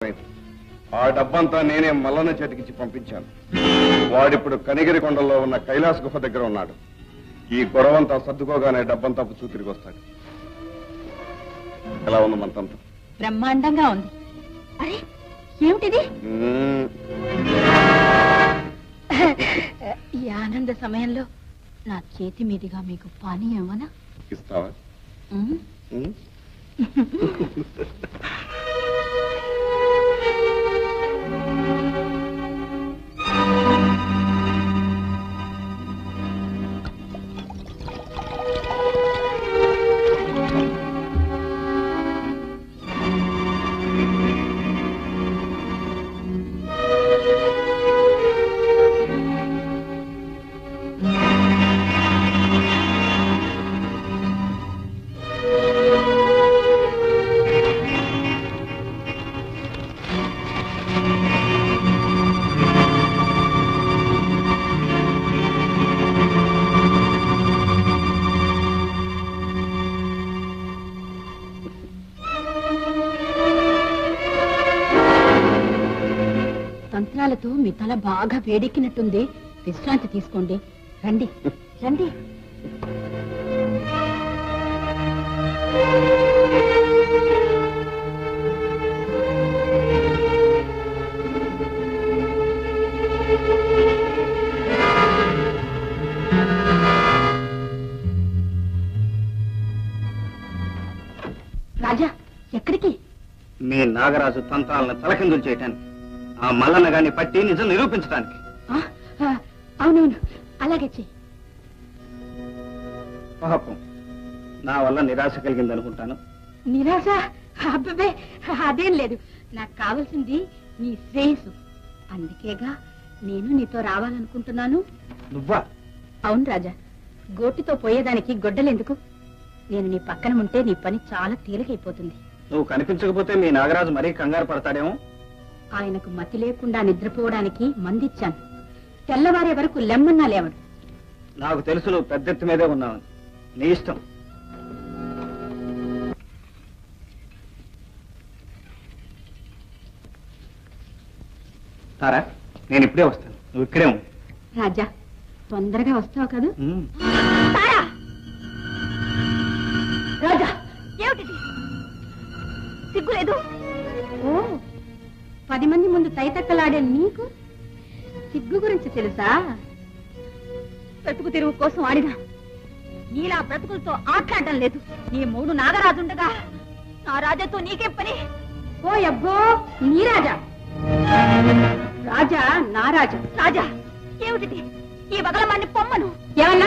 ఆ డబ్బంతా నేనే మల్లన చేతికిచ్చి పంపించాను వాడిప్పుడు కనిగిరి కొండల్లో ఉన్న కైలాస గుహ దగ్గర ఉన్నాడు ఈ గొడవంతా సర్దుకోగానే డబ్బంతా పుచ్చుకు తిరిగి వస్తాడు ఎలా ఉంది మంతంతా బ్రహ్మాండంగా ఉంది అరే ఏమిటిది మ్మ్. ఈ ఆనంద సమయంలో నా చేతి మీదుగా మీకు పానీ ఏమన్నా ఇస్తావా ఉమ్? మ్మ్. తంత్రాలతో మీ తల బాగా వేడెక్కినట్టుంది విశ్రాంతి తీసుకోండి రండి రండి రాజా ఎక్కడికి మీ నాగరాజు తంత్రాలను తలకిందులు చేయటానికి ఆ మల్లన్న గారిని పట్టి నిజం నిరూపించడానికి ఆ, ఆ, అవునవును అలాగే చెయ్యి పాపం నా వల్ల నిరాశ కలిగింది అనుకుంటాను నిరాశ అబ్బే అదేం లేదు నాకు కావాల్సింది నీ శ్రేయస్సు అందుకేగా నేను నీతో రావాలనుకుంటున్నాను నువ్వా అవును రాజా గోటితో పోయేదానికి గొడ్డలెందుకు నేను నీ పక్కన ఉంటే నీ పని చాలా తేలికైపోతుంది నువ్వు కనిపించకపోతే మీ నాగరాజు మరీ కంగారు పడతాడేమో ఆయనకు మతి లేకుండా నిద్రపోవడానికి మందిచ్చాను తెల్లవారే వరకు లెమ్మన్నా లేవడు నాకు తెలుసు నువ్వు పెద్ద ఎత్తు మీదే ఉన్నావని నీ ఇష్టం తారా నేను ఇప్పుడే వస్తాను నువ్వు ఇక్కడే ఉండు రాజా తొందరగా వస్తావు కదా ఉమ్. రాజా ఏమిటిది సిగ్గులేదు ఓ పది మంది ముందు తైతక్కలాడే నీకు సిగ్గు గురించి తెలుసా బ్రతుకు తెరువు కోసం ఆడినా నీలా బ్రతుకులతో ఆట్లాడడం లేదు నీ మూడు నాగరాజుండగా నా రాజాతో నీకేం పని ఓ అబ్బో నీ రాజా రాజా నా రాజా రాజా ఏమిటిది ఈ వగలమాన్ని పొమ్మను ఏమన్నా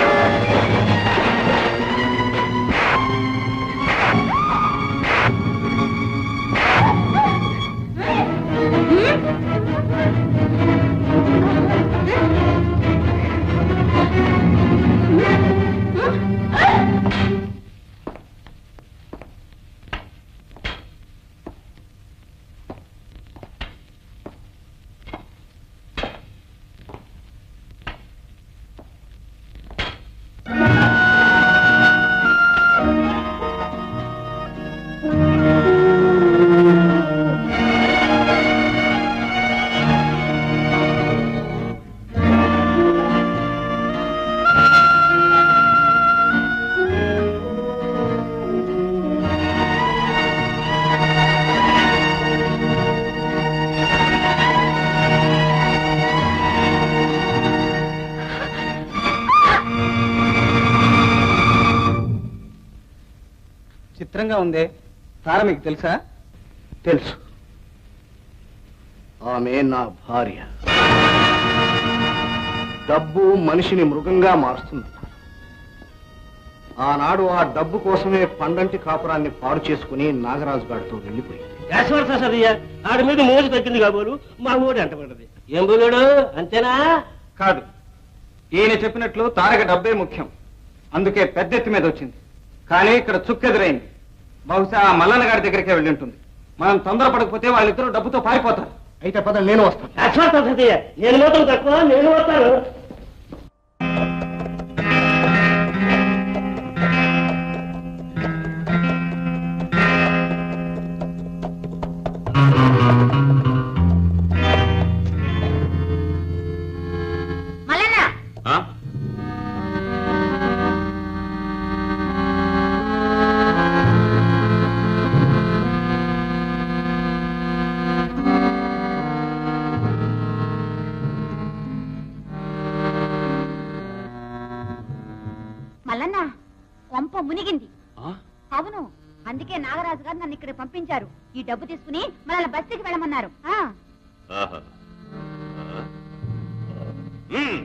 చిత్రంగా ఉందే తార మీకు తెలుసా తెలుసు ఆమె నా భార్య డబ్బు మనిషిని మృగంగా మారుస్తుంది ఆనాడు ఆ డబ్బు కోసమే పండంటి కాపురాన్ని పాడు చేసుకుని నాగరాజు గారితో వెళ్ళిపోయింది సదయ్య ఆడి మీద మోజు తగ్గింది కాబోలు మా ఊడి అంటపడ్డది ఏం బోలాడు అంతేనా కాదు ఈయన చెప్పినట్లు తారక డబ్బే ముఖ్యం అందుకే పెద్ద ఎత్తి మీద వచ్చింది కానీ ఇక్కడ చుక్కెదురైంది బహుశా ఆ మల్లన్న గారి దగ్గరికే వెళ్ళి ఉంటుంది మనం తొందరపడకపోతే వాళ్ళిద్దరూ డబ్బుతో పారిపోతారు అయితే పద నేను వస్తాను అశ్వత్థ సదయ్య నేను మాత్రం తక్కువ నేను వస్తాను ఆ మల్లన్న ఆ? మల్లన్న కొంప మునిగింది ఆ? అవును అందుకే నాగరాజు గారు నన్ను ఇక్కడ పంపించారు ఈ డబ్బు తీసుకుని మనల్ని బస్తీకి వెళ్ళమన్నారు ఆ ఆహా. ఆ? మ్మ్.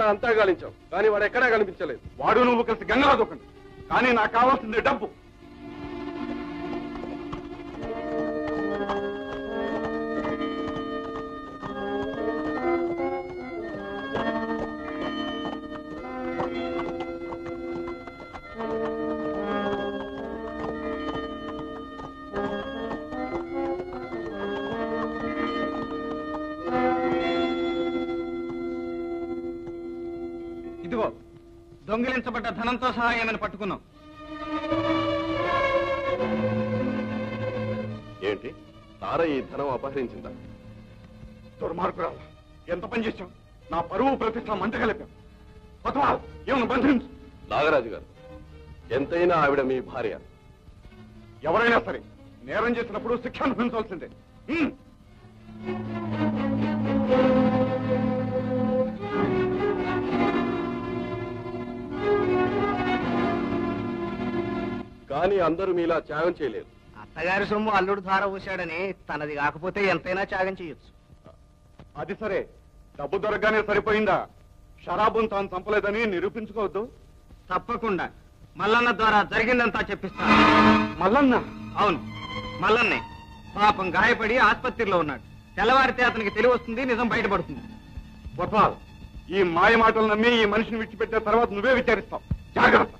ద్వారా అంతా గాలించాం కానీ వాడు ఎక్కడా కనిపించలేదు వాడు నువ్వు కలిసి గంగలో దూకండి కానీ నాకు కావాల్సింది డబ్బు ఇదిగో దొంగిలించబడ్డ ధనంతో సహా ఏమైనా పట్టుకున్నాం ఏంటి తార ఈ ధనం అపహరించిందా దుర్మార్గురాలు ఎంత పని చేశాం నా పరువు ప్రతిష్ట మంట కలిపాం కొత్తవా ఏమన్నా బంధించు నాగరాజు గారు ఎంతైనా ఆవిడ మీ భార్య ఎవరైనా సరే నేరం చేసినప్పుడు శిక్ష అనుభవించాల్సిందే హ్మ్. కానీ అందరూ మీలా త్యాగం చేయలేరు అత్తగారి సొమ్ము అల్లుడు ధార పోశాడని తనది కాకపోతే ఎంతైనా త్యాగం చేయొచ్చు అది సరే డబ్బు దొరకగానే సరిపోయిందా షరాబును తాను చంపలేదని నిరూపించుకోవద్దు తప్పకుండా మల్లన్న ద్వారా జరిగిందంతా చెప్పిస్తాను మల్లన్న అవును మల్లన్నే పాపం గాయపడి ఆసుపత్రిలో ఉన్నాడు తెల్లవారితే అతనికి తెలివి వస్తుంది నిజం బయటపడుతుంది కొత్తవాల్ ఈ మాయ మాటలు నమ్మి ఈ మనిషిని విడిచిపెట్టిన తర్వాత నువ్వే విచారిస్తావు జాగ్రత్త